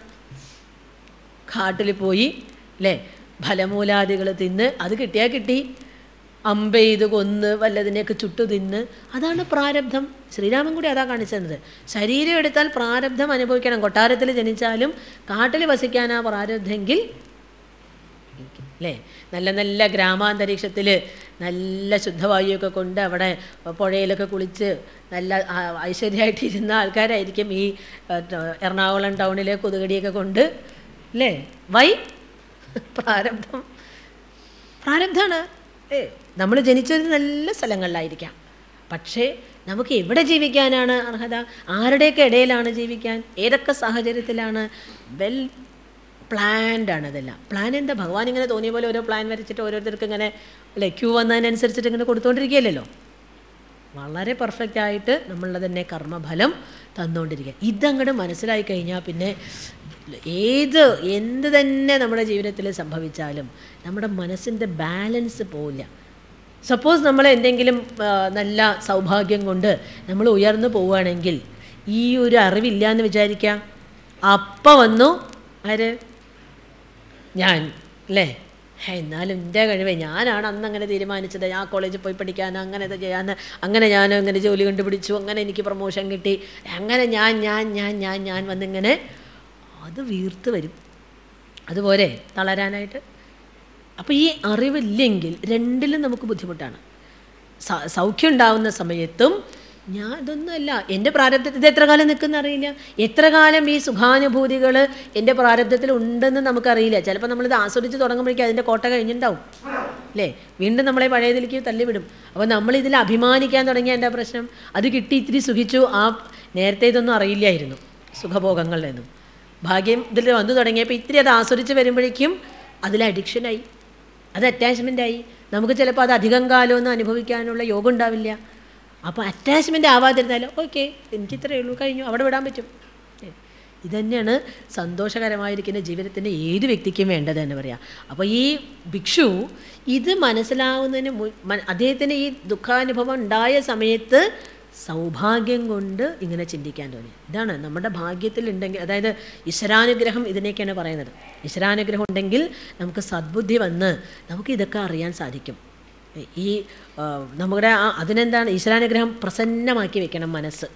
കാട്ടിൽ പോയി അല്ലേ ഫലമൂലാദികൾ തിന്ന് അത് കിട്ടിയാൽ കിട്ടി അമ്പെയ്ത് കൊന്ന് വല്ലതിനെയൊക്കെ ചുട്ടു തിന്ന് അതാണ് പ്രാരബ്ധം ശ്രീരാമൻ കൂടി അതാ കാണിച്ചത് ശരീരം എടുത്താൽ പ്രാരബ്ധം അനുഭവിക്കണം കൊട്ടാരത്തിൽ ജനിച്ചാലും കാട്ടിൽ വസിക്കാനാ പ്രാരബ്ധമെങ്കിൽ അല്ലേ നല്ല നല്ല ഗ്രാമാന്തരീക്ഷത്തിൽ നല്ല ശുദ്ധവായുവൊക്കെ കൊണ്ട് അവിടെ പുഴയിലൊക്കെ കുളിച്ച് നല്ല ആ- ഐശ്വര്യമായിട്ടിരുന്ന ആൾക്കാരായിരിക്കും ഈ ഏഹ്, എറണാകുളം ടൗണിലെ കൊതുകടിയൊക്കെ കൊണ്ട് അല്ലേ വൈ പ്രാരബ്ധം പ്രാരബ്ധമാണ് ഏ നമ്മൾ ജനിച്ചത് നല്ല സ്ഥലങ്ങളിലായിരിക്കാം പക്ഷേ നമുക്ക് എവിടെ ജീവിക്കാനാണ് അർഹത ആരുടെയൊക്കെ ഇടയിലാണ് ജീവിക്കാൻ ഏതൊക്കെ സാഹചര്യത്തിലാണ് വെൽ പ്ലാൻഡ് ആണ് ഇതെല്ലാം പ്ലാൻ എന്താ ഭഗവാൻ ഇങ്ങനെ തോന്നിയ പോലെ ഓരോ പ്ലാൻ വരച്ചിട്ട് ഓരോരുത്തർക്ക് ഇങ്ങനെ അല്ലേ ക്യൂ വന്നതിനനുസരിച്ചിട്ട് ഇങ്ങനെ കൊടുത്തുകൊണ്ടിരിക്കുകയല്ലോ വളരെ പെർഫെക്റ്റ് ആയിട്ട് നമ്മളുടെ തന്നെ കർമ്മഫലം തന്നുകൊണ്ടിരിക്കുക ഇതങ്ങോട്ട് മനസ്സിലായി കഴിഞ്ഞാൽ പിന്നെ ഏത് എന്ത് തന്നെ നമ്മുടെ ജീവിതത്തിൽ സംഭവിച്ചാലും നമ്മുടെ മനസ്സിൻ്റെ ബാലൻസ് പോവില്ല സപ്പോസ് നമ്മൾ എന്തെങ്കിലും ആ, നല്ല സൗഭാഗ്യം കൊണ്ട് നമ്മൾ ഉയർന്നു പോവുകയാണെങ്കിൽ ഈ ഒരു അറിവില്ല എന്ന് വിചാരിക്കാം അപ്പം വന്നു ആര് ഞാൻ അല്ലേ ഹേ, എന്നാലും എൻ്റെ കഴിവേ ഞാനാണ് അന്ന് അങ്ങനെ തീരുമാനിച്ചത് ഞാൻ കോളേജിൽ പോയി പഠിക്കാൻ അങ്ങനെ ഇത് ചെയ്യാൻ അങ്ങനെ ഞാൻ അങ്ങനെ ജോലി കണ്ടുപിടിച്ചു അങ്ങനെ എനിക്ക് പ്രൊമോഷൻ കിട്ടി അങ്ങനെ ഞാൻ ഞാൻ ഞാൻ ഞാൻ ഞാൻ വന്നിങ്ങനെ അത് വീർത്ത് വരും അതുപോലെ തളരാനായിട്ട് അപ്പോൾ ഈ അറിവില്ലെങ്കിൽ രണ്ടിലും നമുക്ക് ബുദ്ധിമുട്ടാണ് സ- സൗഖ്യം ഉണ്ടാവുന്ന സമയത്തും ഞാൻ ഇതൊന്നുമല്ല എൻ്റെ പ്രാരബ്ധത്തിൽ ഇത് എത്ര കാലം നിൽക്കുന്ന അറിയില്ല എത്ര കാലം ഈ സുഖാനുഭൂതികൾ എൻ്റെ പ്രാരബ്ധത്തിൽ ഉണ്ടെന്ന് നമുക്കറിയില്ല ചിലപ്പോൾ നമ്മളിത് ആസ്വദിച്ച് തുടങ്ങുമ്പോഴേക്കും അതിൻ്റെ കോട്ട കഴിഞ്ഞിട്ടുണ്ടാവും അല്ലേ വീണ്ടും നമ്മളെ പഴയതിലേക്ക് തള്ളിവിടും അപ്പോൾ നമ്മളിതിൽ അഭിമാനിക്കാൻ തുടങ്ങിയ എൻ്റെ പ്രശ്നം അത് കിട്ടി ഇത്തിരി സുഖിച്ചു ആ നേരത്തെ ഇതൊന്നും അറിയില്ലായിരുന്നു സുഖഭോഗങ്ങളിലൊന്നും ഭാഗ്യം ഇതിൽ വന്നു തുടങ്ങിയപ്പോൾ ഇത്തിരി അത് ആസ്വദിച്ച് വരുമ്പോഴേക്കും അതിൽ അഡിക്ഷനായി അത് attachment ആയി നമുക്ക് ചിലപ്പോൾ അത് അധികം കാലമൊന്നും അനുഭവിക്കാനുള്ള യോഗം ഉണ്ടാവില്ല അപ്പോൾ അറ്റാച്ച്മെൻ്റ് ആവാതിരുന്നാലോ ഓക്കെ എനിക്ക് ഇത്രയേ ഉള്ളൂ കഴിഞ്ഞു അവിടെ വിടാൻ പറ്റും ഏ, ഇത് തന്നെയാണ് സന്തോഷകരമായിരിക്കുന്ന ജീവിതത്തിൻ്റെ ഏത് വ്യക്തിക്കും വേണ്ടത് എന്ന് പറയാം അപ്പോൾ ഈ ഭിക്ഷു ഇത് മനസ്സിലാവുന്നതിന് മു- മ- അദ്ദേഹത്തിന് ഈ ദുഃഖാനുഭവം ഉണ്ടായ സമയത്ത് സൗഭാഗ്യം കൊണ്ട് ഇങ്ങനെ ചിന്തിക്കാൻ തോന്നി ഇതാണ് നമ്മുടെ ഭാഗ്യത്തിൽ ഉണ്ടെങ്കിൽ അതായത് ഈശ്വരാനുഗ്രഹം ഇതിനെയൊക്കെയാണ് പറയുന്നത് ഈശ്വരാനുഗ്രഹം ഉണ്ടെങ്കിൽ നമുക്ക് സദ്ബുദ്ധി വന്ന് നമുക്ക് ഇതൊക്കെ അറിയാൻ സാധിക്കും ഈ ആ, നമ്മുടെ ആ അതിനെന്താണ് ഈശ്വരാനുഗ്രഹം പ്രസന്നമാക്കി വെക്കണം മനസ്സ്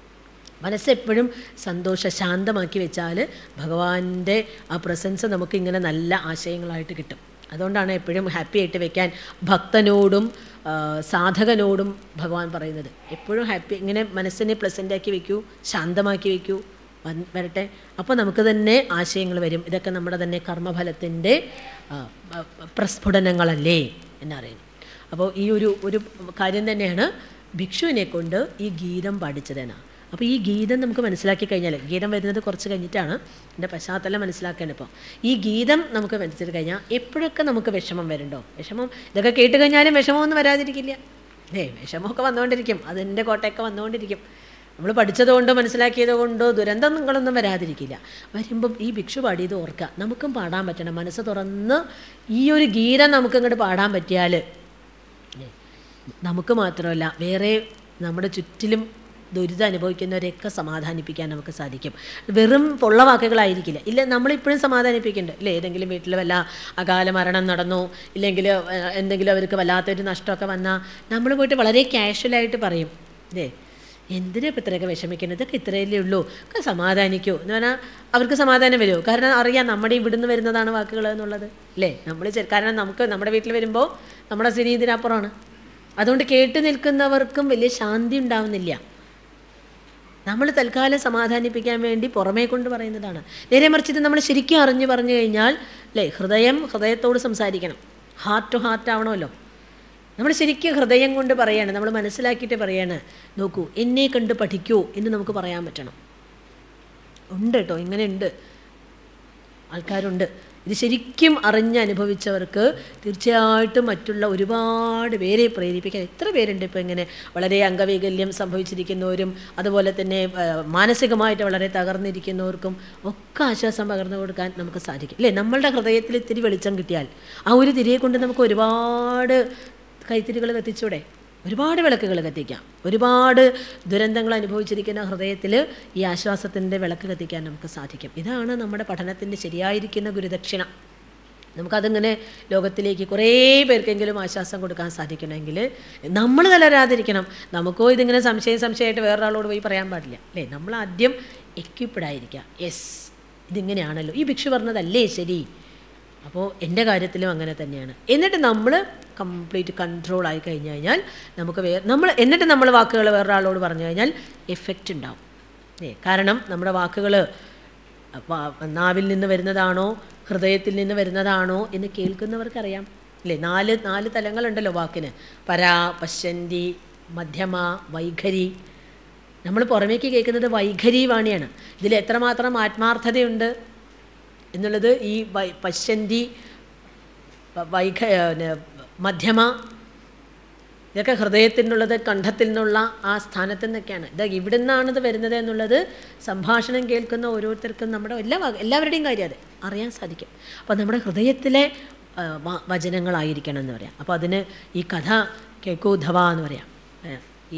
മനസ്സ് എപ്പോഴും സന്തോഷ ശാന്തമാക്കി വെച്ചാൽ ഭഗവാന്റെ ആ പ്രസൻസ് നമുക്ക് ഇങ്ങനെ നല്ല ആശയങ്ങളായിട്ട് കിട്ടും അതുകൊണ്ടാണ് എപ്പോഴും ഹാപ്പി ആയിട്ട് വെക്കാൻ ഭക്തനോടും ആ, സാധകനോടും ഭഗവാൻ പറയുന്നത് എപ്പോഴും ഹാപ്പി ഇങ്ങനെ മനസ്സിനെ പ്ലസൻ്റ് ആക്കി വെക്കൂ ശാന്തമാക്കി വെക്കൂ വൻ- വരട്ടെ അപ്പോൾ നമുക്ക് തന്നെ ആശയങ്ങൾ വരും ഇതൊക്കെ നമ്മുടെ തന്നെ കർമ്മഫലത്തിൻ്റെ ആ, ആ, പ്രസ്ഫുടനങ്ങളല്ലേ എന്നറിയുന്നു അപ്പോൾ ഈ ഒരു ഒരു കാര്യം തന്നെയാണ് ഭിക്ഷുവിനെ കൊണ്ട് ഈ ഗീതം പാടിച്ചതെന്നാണ് അപ്പോൾ ഈ ഗീതം നമുക്ക് മനസ്സിലാക്കി കഴിഞ്ഞാൽ ഗീതം വരുന്നത് കുറച്ച് കഴിഞ്ഞിട്ടാണ് എൻ്റെ പശ്ചാത്തലം മനസ്സിലാക്കേണ്ടത് ഇപ്പോൾ ഈ ഗീതം നമുക്ക് മനസ്സിലാക്കി കഴിഞ്ഞാൽ എപ്പോഴൊക്കെ നമുക്ക് വിഷമം വരുന്നുണ്ടോ വിഷമം ഇതൊക്കെ കേട്ട് കഴിഞ്ഞാലും വിഷമമൊന്നും വരാതിരിക്കില്ല ഏ വിഷമമൊക്കെ വന്നുകൊണ്ടിരിക്കും അതിൻ്റെ കോട്ടയൊക്കെ വന്നുകൊണ്ടിരിക്കും നമ്മൾ പഠിച്ചതുകൊണ്ടോ മനസ്സിലാക്കിയത് കൊണ്ടോ ദുരന്തങ്ങളൊന്നും വരാതിരിക്കില്ല വരുമ്പം ഈ ഭിക്ഷു പാടിയത് ഓർക്കുക നമുക്കും പാടാൻ പറ്റണം മനസ്സ് തുറന്ന് ഈ ഒരു ഗീതം നമുക്ക് ഇങ്ങോട്ട് പാടാൻ പറ്റിയാൽ നമുക്ക് മാത്രമല്ല വേറെ നമ്മുടെ ചുറ്റിലും ദുരിതം അനുഭവിക്കുന്നവരെയൊക്കെ സമാധാനിപ്പിക്കാൻ നമുക്ക് സാധിക്കും വെറും പൊള്ള വാക്കുകളായിരിക്കില്ല ഇല്ല നമ്മളിപ്പോഴും സമാധാനിപ്പിക്കുന്നുണ്ട് ഇല്ല ഏതെങ്കിലും വീട്ടിൽ വല്ല അകാല മരണം നടന്നു ഇല്ലെങ്കിൽ ഏഹ്, എന്തെങ്കിലും അവർക്ക് വല്ലാത്തൊരു നഷ്ടമൊക്കെ വന്നാൽ നമ്മൾ പോയിട്ട് വളരെ കാഷ്വലായിട്ട് പറയും ഇല്ലേ എന്തിനാ ഇപ്പം ഇത്രയൊക്കെ വിഷമിക്കുന്നത് ഇതൊക്കെ ഇത്രയല്ലേ ഉള്ളൂ ഒക്കെ സമാധാനിക്കൂ എന്ന് പറഞ്ഞാൽ അവർക്ക് സമാധാനം വരുമോ കാരണം അറിയാം നമ്മുടെ ഇവിടുന്ന് വരുന്നതാണ് വാക്കുകൾ എന്നുള്ളത് അല്ലേ നമ്മൾ ചെ- കാരണം നമുക്ക് നമ്മുടെ വീട്ടിൽ വരുമ്പോൾ നമ്മുടെ സ്ഥിതി ഇതിനപ്പുറമാണ് അതുകൊണ്ട് കേട്ട് നിൽക്കുന്നവർക്കും വലിയ ശാന്തി ഉണ്ടാവുന്നില്ല നമ്മൾ തൽക്കാലം സമാധാനിപ്പിക്കാൻ വേണ്ടി പുറമേ കൊണ്ട് പറയുന്നതാണ് നേരെ മറിച്ച് ഇത് നമ്മൾ ശരിക്കും അറിഞ്ഞു പറഞ്ഞു കഴിഞ്ഞാൽ അല്ലേ ഹൃദയം ഹൃദയത്തോട് സംസാരിക്കണം ഹാർട്ട് ടു ഹാർട്ട് ആവണമല്ലോ നമ്മൾ ശരിക്കും ഹൃദയം കൊണ്ട് പറയാണ് നമ്മൾ മനസ്സിലാക്കിയിട്ട് പറയാണ് നോക്കൂ എന്നെ കണ്ട് പഠിക്കൂ എന്ന് നമുക്ക് പറയാൻ പറ്റണം ഉണ്ട് കേട്ടോ ഇങ്ങനെ ഉണ്ട് ആൾക്കാരുണ്ട് ഇത് ശരിക്കും അറിഞ്ഞ് അനുഭവിച്ചവർക്ക് തീർച്ചയായിട്ടും മറ്റുള്ള ഒരുപാട് പേരെ പ്രേരിപ്പിക്കാൻ എത്ര പേരുണ്ട് ഇപ്പോൾ ഇങ്ങനെ വളരെ അംഗവൈകല്യം സംഭവിച്ചിരിക്കുന്നവരും അതുപോലെ തന്നെ ആ, മാനസികമായിട്ട് വളരെ തകർന്നിരിക്കുന്നവർക്കും ഒക്കെ ആശ്വാസം പകർന്നു കൊടുക്കാൻ നമുക്ക് സാധിക്കും അല്ലേ നമ്മളുടെ ഹൃദയത്തിൽ ഇത്തിരി വെളിച്ചം കിട്ടിയാൽ ആ ഒരു തിരിയെ കൊണ്ട് നമുക്ക് ഒരുപാട് കൈത്തിരികൾ കത്തിച്ചൂടെ ഒരുപാട് വിളക്കുകൾ കത്തിക്കാം ഒരുപാട് ദുരന്തങ്ങൾ അനുഭവിച്ചിരിക്കുന്ന ഹൃദയത്തിൽ ഈ ആശ്വാസത്തിൻ്റെ വിളക്ക് കത്തിക്കാൻ നമുക്ക് സാധിക്കും ഇതാണ് നമ്മുടെ പഠനത്തിൻ്റെ ശരിയായിരിക്കുന്ന ഗുരുദക്ഷിണ നമുക്കതിങ്ങനെ ലോകത്തിലേക്ക് കുറേ പേർക്കെങ്കിലും ആശ്വാസം കൊടുക്കാൻ സാധിക്കണമെങ്കിൽ നമ്മൾ തളരാതിരിക്കണം നമുക്കോ ഇതിങ്ങനെ സംശയം സംശയമായിട്ട് വേറൊരാളോട് പോയി പറയാൻ പാടില്ല അല്ലേ നമ്മൾ ആദ്യം എക്യുപ്ഡ് ആയിരിക്കുക യെസ് ഇതിങ്ങനെയാണല്ലോ ഈ ഭിക്ഷു പറഞ്ഞതല്ലേ ശരി അപ്പോൾ എൻ്റെ കാര്യത്തിലും അങ്ങനെ തന്നെയാണ് എന്നിട്ട് നമ്മൾ കംപ്ലീറ്റ് കൺട്രോൾ ആയി കഴിഞ്ഞു കഴിഞ്ഞാൽ നമുക്ക് വേ നമ്മൾ എന്നിട്ട് നമ്മൾ വാക്കുകൾ വേറൊരാളോട് പറഞ്ഞു കഴിഞ്ഞാൽ എഫക്റ്റ് ഉണ്ടാവും ഏ കാരണം നമ്മുടെ വാക്കുകൾ നാവിൽ നിന്ന് വരുന്നതാണോ ഹൃദയത്തിൽ നിന്ന് വരുന്നതാണോ എന്ന് കേൾക്കുന്നവർക്കറിയാം അല്ലേ നാല് നാല് തലങ്ങളുണ്ടല്ലോ വാക്കിന് പരാ പശ്യന്തി മധ്യമ വൈഖരി നമ്മൾ പുറമേക്ക് കേൾക്കുന്നത് വൈഖരി വാണിയാണ് ഇതിൽ എത്രമാത്രം ആത്മാർത്ഥതയുണ്ട് എന്നുള്ളത് ഈ വൈ പശ്യന്തി വ- വൈഖ പിന്നെ മധ്യമ ഇതൊക്കെ ഹൃദയത്തിൽ നിന്നുള്ളത് കണ്ഠത്തിൽ നിന്നുള്ള ആ സ്ഥാനത്തു നിന്നൊക്കെയാണ് ഇത് ഇവിടെ നിന്നാണിത് വരുന്നത് എന്നുള്ളത് സംഭാഷണം കേൾക്കുന്ന ഓരോരുത്തർക്കും നമ്മുടെ എല്ലാ വ- എല്ലാവരുടെയും കാര്യം അത് അറിയാൻ സാധിക്കും അപ്പോൾ നമ്മുടെ ഹൃദയത്തിലെ ആ, വ- വചനങ്ങളായിരിക്കണം എന്ന് പറയാം അപ്പോൾ അതിന് ഈ കഥ കേക്കൂധവ എന്ന് പറയാം ഏ, ഈ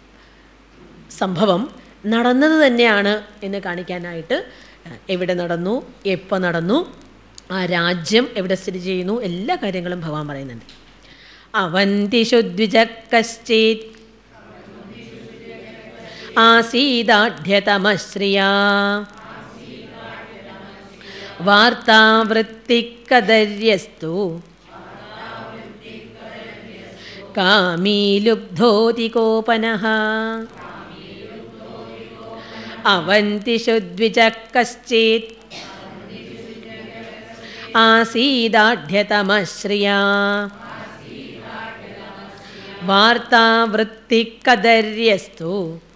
സംഭവം നടന്നത് തന്നെയാണ് എന്ന് കാണിക്കാനായിട്ട് ഏഹ്, എവിടെ നടന്നു എപ്പോൾ നടന്നു ആ രാജ്യം എവിടെ സ്ഥിതി ചെയ്യുന്നു എല്ലാ കാര്യങ്ങളും ഭഗവാൻ പറയുന്നുണ്ട് അവന്തിഷു ദ്വിജ കശ്ചിത് ആസീദാഢ്യതമശ്രിയാ വാർത്താവൃത്തിക്കദര്യസ്തു കാമീലുബ്ധോതികോപനഃ അവന്തിഷു ദ്വിജ കശ്ചിത് ആസീദാഢ്യതമശ്രിയാ വാർത്താവൃത്തിക്കദര്യസ്തു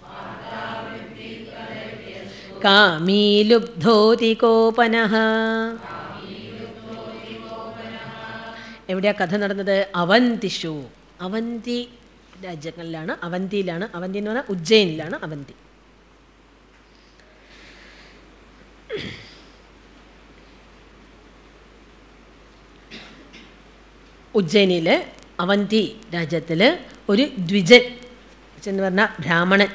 കാമീലുബ്ധോതികോപനഃ എവിടെയാ കഥ നടന്നത് അവന്തിഷു അവന്തി രാജ്യങ്ങളിലാണ് അവന്തിയിലാണ് അവന്തി എന്ന് പറഞ്ഞാൽ ഉജ്ജയിനിലാണ് അവന്തി ഉജ്ജയിനിയിലെ അവന്തി രാജ്യത്തിൽ ഒരു ദ്വിജൻ എന്ന് പറഞ്ഞാൽ ബ്രാഹ്മണൻ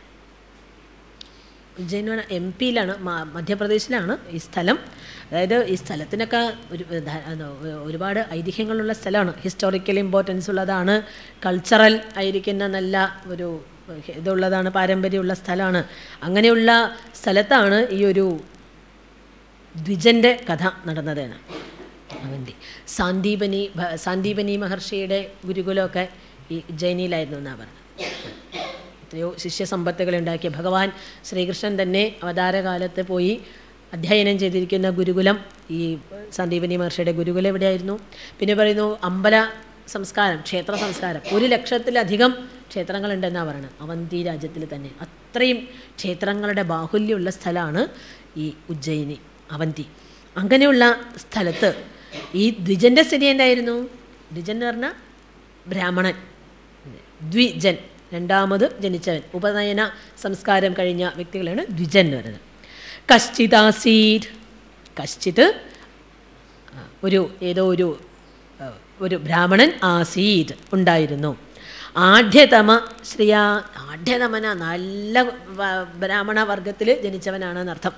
ഉജ്ജയിൻ എന്ന് പറഞ്ഞാൽ എം പിയിലാണ് മധ്യപ്രദേശിലാണ് ഈ സ്ഥലം അതായത് ഈ സ്ഥലത്തിനൊക്കെ ഒരു ധാ- അത് ഒരുപാട് ഐതിഹ്യങ്ങളുള്ള സ്ഥലമാണ് ഹിസ്റ്റോറിക്കൽ ഇമ്പോർട്ടൻസ് ഉള്ളതാണ് കൾച്ചറൽ ആയിരിക്കുന്ന നല്ല ഒരു ഇതുള്ളതാണ് പാരമ്പര്യമുള്ള സ്ഥലമാണ് അങ്ങനെയുള്ള സ്ഥലത്താണ് ഈ ഒരു ദ്വിജൻ്റെ കഥ നടന്നതെന്ന് അവന്തി സാന്ദീപനി ഭ- സാന്ദീപനി മഹർഷിയുടെ ഗുരുകുലമൊക്കെ ഈ ജൈനിയിലായിരുന്നു എന്നാണ് പറഞ്ഞത് എത്രയോ ശിഷ്യസമ്പത്തുകൾ ഉണ്ടാക്കിയ ഭഗവാൻ ശ്രീകൃഷ്ണൻ തന്നെ അവതാരകാലത്ത് പോയി അധ്യയനം ചെയ്തിരിക്കുന്ന ഗുരുകുലം ഈ സന്ദീപനി മഹർഷിയുടെ ഗുരുകുലം എവിടെയായിരുന്നു പിന്നെ പറയുന്നു അമ്പല സംസ്കാരം ക്ഷേത്ര സംസ്കാരം ഒരു ലക്ഷത്തിലധികം ക്ഷേത്രങ്ങളുണ്ടെന്നാണ് പറയുന്നത് അവന്തി രാജ്യത്തിൽ തന്നെ അത്രയും ക്ഷേത്രങ്ങളുടെ ബാഹുല്യമുള്ള സ്ഥലമാണ് ഈ ഉജ്ജയിനി അവന്തി അങ്ങനെയുള്ള സ്ഥലത്ത് ഈ ദ്വിജൻ്റെ സ്ഥിതി എന്തായിരുന്നു ദ്വിജൻ എന്ന് പറഞ്ഞാൽ ബ്രാഹ്മണൻ ദ്വിജൻ രണ്ടാമത് ജനിച്ചവൻ ഉപനയന സംസ്കാരം കഴിഞ്ഞ വ്യക്തികളാണ് ദ്വിജൻ എന്ന് പറയുന്നത് കശ്ചിതാസീത് കശ്ചിത് ആ, ഒരു ഏതോ ഒരു ആ, ഒരു ബ്രാഹ്മണൻ ആസീത് ഉണ്ടായിരുന്നു ആഢ്യതമ ശ്രീയ ആഢ്യതമന നല്ല വ- ബ്രാഹ്മണ വർഗത്തിൽ ജനിച്ചവനാണെന്നർത്ഥം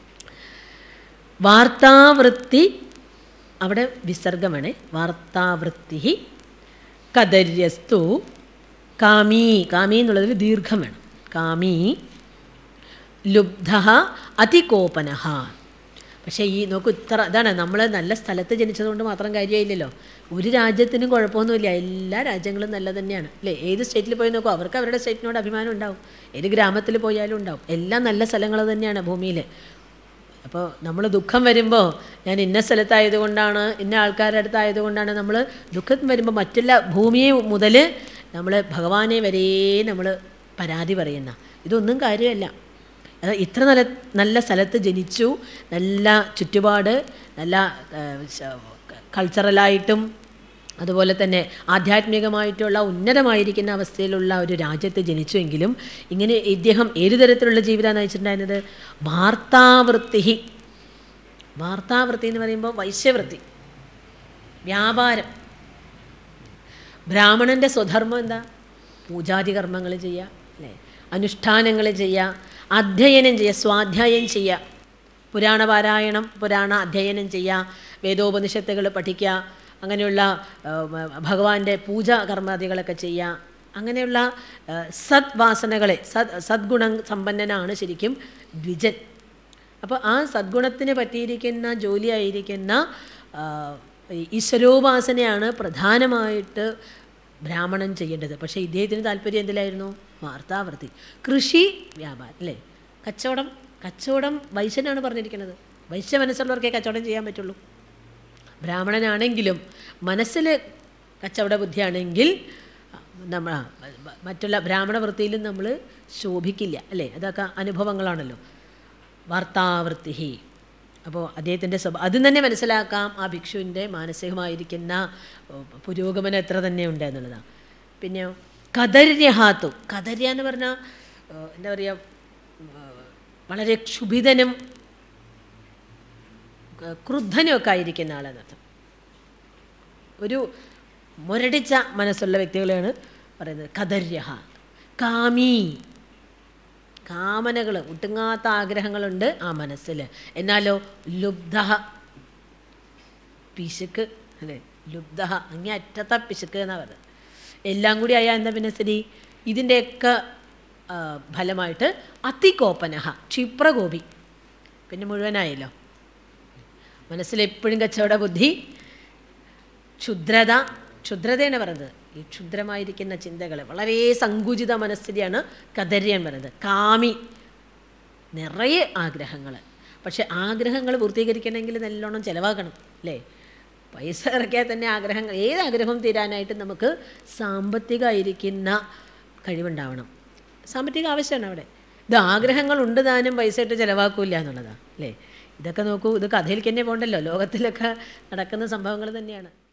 വാർത്താവൃത്തി അവിടെ വിസർഗമാണ് വാർത്താവൃത്തി കദര്യസ്തു കാമീ കാമി എന്നുള്ളതിൽ ദീർഘം വേണം കാമീ ലുബ്ധ അതികോപന പക്ഷേ ഈ നോക്കൂ ഇത്ര ഇതാണ് നമ്മൾ നല്ല സ്ഥലത്ത് ജനിച്ചതുകൊണ്ട് മാത്രം കാര്യമായില്ലല്ലോ ഒരു രാജ്യത്തിനും കുഴപ്പമൊന്നുമില്ല എല്ലാ രാജ്യങ്ങളും നല്ല തന്നെയാണ് അല്ലേ ഏത് സ്റ്റേറ്റിൽ പോയി നോക്കൂ അവർക്ക് അവരുടെ സ്റ്റേറ്റിനോട് അഭിമാനം ഉണ്ടാവും ഏത് ഗ്രാമത്തിൽ പോയാലും ഉണ്ടാവും എല്ലാം നല്ല സ്ഥലങ്ങൾ തന്നെയാണ് ഭൂമിയിൽ അപ്പോൾ നമ്മൾ ദുഃഖം വരുമ്പോൾ ഞാൻ ഇന്ന സ്ഥലത്തായതുകൊണ്ടാണ് ഇന്ന ആൾക്കാരുടെ അടുത്തായതുകൊണ്ടാണ് നമ്മൾ ദുഃഖം വരുമ്പോൾ മറ്റുള്ള ഭൂമിയെ മുതൽ നമ്മൾ ഭഗവാനെ വരെ നമ്മൾ പരാതി പറയുന്ന ഇതൊന്നും കാര്യമല്ല അത് ഇത്ര നല്ല നല്ല സ്ഥലത്ത് ജനിച്ചു നല്ല ചുറ്റുപാട് നല്ല ആ, ശ- കൾച്ചറലായിട്ടും അതുപോലെ തന്നെ ആധ്യാത്മികമായിട്ടുള്ള ഉന്നതമായിരിക്കുന്ന അവസ്ഥയിലുള്ള ഒരു രാജ്യത്ത് ജനിച്ചുവെങ്കിലും ഇങ്ങനെ ഇദ്ദേഹം ഏതു തരത്തിലുള്ള ജീവിതമാണ് നയിച്ചിട്ടുണ്ടായിരുന്നത് വാർത്താവൃത്തി വാർത്താവൃത്തി എന്ന് പറയുമ്പോൾ വൈശ്യവൃത്തി വ്യാപാരം ബ്രാഹ്മണൻ്റെ സ്വധർമ്മം എന്താ പൂജാതി കർമ്മങ്ങൾ ചെയ്യുക അല്ലേ അനുഷ്ഠാനങ്ങൾ ചെയ്യുക അധ്യയനം ചെയ്യുക സ്വാധ്യായം ചെയ്യുക പുരാണ പാരായണം പുരാണ അധ്യയനം ചെയ്യുക വേദോപനിഷത്തുകൾ പഠിക്കുക അങ്ങനെയുള്ള ആ, ഭഗവാന്റെ പൂജ കർമാദികളൊക്കെ ചെയ്യുക അങ്ങനെയുള്ള ആ, സദ്വാസനകളെ സദ് സദ്ഗുണ സമ്പന്നനാണ് ശരിക്കും ദ്വിജൻ അപ്പോൾ ആ സദ്ഗുണത്തിന് പറ്റിയിരിക്കുന്ന ജോലിയായിരിക്കുന്ന ആ, ഈ ഈശ്വരോപാസനയാണ് പ്രധാനമായിട്ട് ബ്രാഹ്മണൻ ചെയ്യേണ്ടത് പക്ഷേ ഇദ്ദേഹത്തിന് താല്പര്യം എന്തിലായിരുന്നു വാർത്താവൃത്തി കൃഷി വ്യാപാരം അല്ലേ കച്ചവടം കച്ചവടം വൈശ്യനാണ് പറഞ്ഞിരിക്കുന്നത് വൈശ്യ മനസ്സുള്ളവർക്കേ കച്ചവടം ചെയ്യാൻ പറ്റുള്ളൂ ബ്രാഹ്മണനാണെങ്കിലും മനസ്സിൽ കച്ചവട ബുദ്ധിയാണെങ്കിൽ നമ്മൾ മറ്റുള്ള ബ്രാഹ്മണ വൃത്തിയിലും നമ്മൾ ശോഭിക്കില്ല അല്ലേ അതൊക്കെ അനുഭവങ്ങളാണല്ലോ വാർത്താവൃത്തി അപ്പോൾ അദ്ദേഹത്തിൻ്റെ സ്വഭാവം അതും തന്നെ മനസ്സിലാക്കാം ആ ഭിക്ഷുവിൻ്റെ മാനസികമായിരിക്കുന്ന ഓ, പുരോഗമനം എത്ര തന്നെ ഉണ്ട് എന്നുള്ളതാണ് പിന്നെ കദര്യഹാത്തു കദര്യ എന്ന് പറഞ്ഞാൽ ഏഹ്, എന്താ പറയുക ഏഹ്, വളരെ ക്ഷുഭിതനും ക- ക്രുദ്ധനും ഒക്കെ ആയിരിക്കുന്ന ആളെന്നർത്ഥം ഒരു മുരടിച്ച മനസ്സുള്ള വ്യക്തികളെയാണ് പറയുന്നത് കദര്യഹ കാമി കാമനകൾ ഒട്ടുങ്ങാത്ത ആഗ്രഹങ്ങളുണ്ട് ആ മനസ്സിൽ എന്നാലോ ലുബ്ധ പിശുക്ക് അല്ലേ ലുബ്ധ അങ്ങേ അറ്റത്തെ പിശുക്ക് എന്നാണ് പറയുന്നത് എല്ലാം കൂടി ആയാൽ എന്താ പിന്നെ സ്ഥിതി ഇതിൻ്റെയൊക്കെ ആ, ഫലമായിട്ട് അതികോപനഹ ക്ഷിപ്രകോപി പിന്നെ മുഴുവനായല്ലോ മനസ്സിലെപ്പോഴും കച്ചവട ബുദ്ധി ക്ഷുദ്രത ക്ഷുദ്രതയാണ് പറയുന്നത് ഈ ക്ഷുദ്രമായിരിക്കുന്ന ചിന്തകൾ വളരെ സങ്കുചിത മനസ്ഥിതിയാണ് കദര്യൻ പറയുന്നത് കാമി നിറയെ ആഗ്രഹങ്ങൾ പക്ഷെ ആഗ്രഹങ്ങൾ പൂർത്തീകരിക്കണമെങ്കിൽ നല്ലോണം ചിലവാക്കണം അല്ലേ പൈസ ഇറക്കിയാൽ തന്നെ ആഗ്രഹങ്ങൾ ഏത് ആഗ്രഹവും തീരാനായിട്ട് നമുക്ക് സാമ്പത്തികമായിരിക്കുന്ന കഴിവുണ്ടാവണം സാമ്പത്തിക ആവശ്യമാണ് അവിടെ ഇത് ആഗ്രഹങ്ങൾ ഉണ്ട് താനും പൈസ ഇട്ട് ചിലവാക്കൂല എന്നുള്ളതാണ് അല്ലേ ഇതൊക്കെ നോക്കൂ ഇത് കഥയിലേക്ക് തന്നെ പോകണ്ടല്ലോ ലോകത്തിലൊക്കെ നടക്കുന്ന സംഭവങ്ങൾ തന്നെയാണ്